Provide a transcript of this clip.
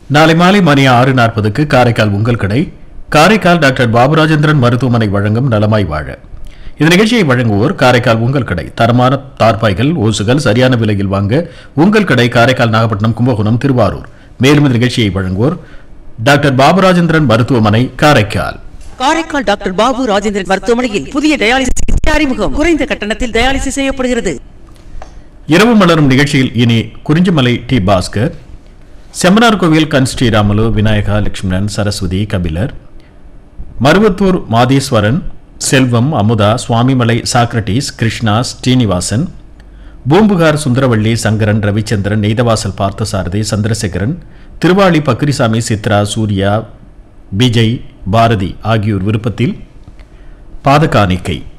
நாளை மாலை மணி ஆறு நாற்பதுக்கு காரைக்கால் உங்கள் கடை காரைக்கால் டாக்டர் பாபுராஜேந்திரன் மருத்துவமனை வழங்கும் நலமாய் வாழ இந்த நிகழ்ச்சியை வழங்குவோர் காரைக்கால் உங்கள் கடை தரமான தார்பாய்கள் ஓசுகள் சரியான விலையில் வாங்க உங்கள் கடை காரைக்கால் நாகப்பட்டினம் கும்பகோணம் திருவாரூர் மேலும் இந்த நிகழ்ச்சியை வழங்குவோர் டாக்டர் பாபுராஜேந்திரன் மருத்துவமனை காரைக்கால் காரைக்கால் டாக்டர் பாபு ராஜேந்திரன் மருத்துவமனையில் புதிய டயாலிசிஸ் அறிமுகம் குறைந்த கட்டணத்தில் டயாலிசிஸ் செய்யப்படுகிறது இரவு மலரும் நிகழ்ச்சியில் இனி குறிஞ்சிமலை டி பாஸ்கர் செம்மனார் கோவில் கண் ஸ்ரீராமுலு விநாயகா லட்சுமணன் சரஸ்வதி கபிலர் மருவத்தூர் மாதேஸ்வரன் செல்வம் அமுதா சுவாமிமலை சாக்ரட்டிஸ் கிருஷ்ணா ஸ்ரீனிவாசன் பூம்புகார் சுந்தரவள்ளி சங்கரன் ரவிச்சந்திரன் நெய்தவாசல் பார்த்தசாரதி சந்திரசேகரன் திருவாளி பக்ரிசாமி சித்ரா சூர்யா விஜய் பாரதி ஆகியோர் விருப்பத்தில் பாதகாணிக்கை